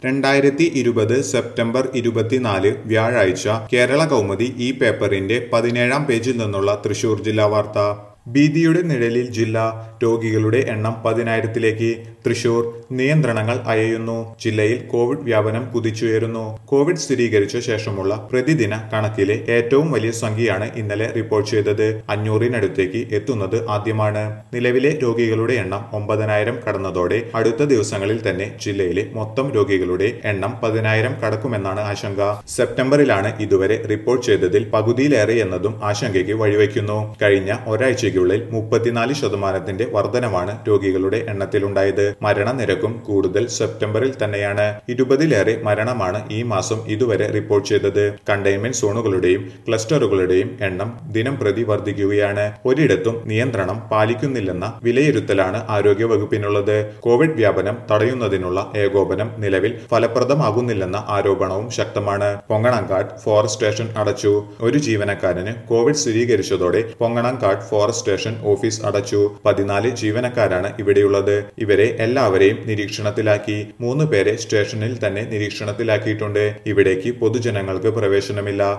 രണ്ടായിരത്തി ഇരുപത് സെപ്റ്റംബർ ഇരുപത്തിനാല് വ്യാഴാഴ്ച കേരള കൗമുദി ഈ പേപ്പറിന്റെ പതിനേഴാം പേജിൽ നിന്നുള്ള തൃശൂർ ജില്ലാ വാർത്ത ഭീതിയുടെ നിഴലിൽ ജില്ല രോഗികളുടെ എണ്ണം പതിനായിരത്തിലേക്ക് തൃശൂർ നിയന്ത്രണങ്ങൾ അയയുന്നു ജില്ലയിൽ കോവിഡ് വ്യാപനം കുതിച്ചുയരുന്നു കോവിഡ് സ്ഥിരീകരിച്ച ശേഷമുള്ള പ്രതിദിന കണക്കിലെ ഏറ്റവും വലിയ സംഖ്യയാണ് ഇന്നലെ റിപ്പോർട്ട് ചെയ്തത് അഞ്ഞൂറിനടുത്തേക്ക് എത്തുന്നത് ആദ്യമാണ് നിലവിലെ രോഗികളുടെ എണ്ണം ഒമ്പതിനായിരം കടന്നതോടെ അടുത്ത ദിവസങ്ങളിൽ തന്നെ ജില്ലയിലെ മൊത്തം രോഗികളുടെ എണ്ണം പതിനായിരം കടക്കുമെന്നാണ് ആശങ്ക സെപ്റ്റംബറിലാണ് ഇതുവരെ റിപ്പോർട്ട് ചെയ്തതിൽ പകുതിയിലേറെ എന്നതും ആശങ്കയ്ക്ക് വഴിവെക്കുന്നു കഴിഞ്ഞ ഒരാഴ്ചയ്ക്കുള്ളിൽ മുപ്പത്തിനാല് ശതമാനത്തിന്റെ വർധനമാണ് രോഗികളുടെ എണ്ണത്തിലുണ്ടായത് മരണനിരക്കും കൂടുതൽ സെപ്റ്റംബറിൽ തന്നെയാണ് ഇരുപതിലേറെ മരണമാണ് ഈ മാസം ഇതുവരെ റിപ്പോർട്ട് ചെയ്തത് കണ്ടെയ്ൻമെന്റ് സോണുകളുടെയും ക്ലസ്റ്ററുകളുടെയും എണ്ണം ദിനം പ്രതി വർദ്ധിക്കുകയാണ് ഒരിടത്തും നിയന്ത്രണം പാലിക്കുന്നില്ലെന്ന വിലയിരുത്തലാണ് ആരോഗ്യ വകുപ്പിനുള്ളത് കോവിഡ് വ്യാപനം തടയുന്നതിനുള്ള ഏകോപനം നിലവിൽ ഫലപ്രദമാകുന്നില്ലെന്ന ആരോപണവും ശക്തമാണ് പൊങ്ങണങ്കാട് ഫോറസ്റ്റ് സ്റ്റേഷൻ അടച്ചു ഒരു ജീവനക്കാരന് കോവിഡ് സ്ഥിരീകരിച്ചതോടെ പൊങ്ങണങ്കാട് ഫോറസ്റ്റ് സ്റ്റേഷൻ ഓഫീസ് അടച്ചു പതിനാല് ജീവനക്കാരാണ് ഇവിടെയുള്ളത് ഇവരെ എല്ലാവരെയും നിരീക്ഷണത്തിലാക്കി മൂന്ന് പേരെ സ്റ്റേഷനിൽ തന്നെ നിരീക്ഷണത്തിലാക്കിയിട്ടുണ്ട് ഇവിടേക്ക് പൊതുജനങ്ങൾക്ക് പ്രവേശനമില്ല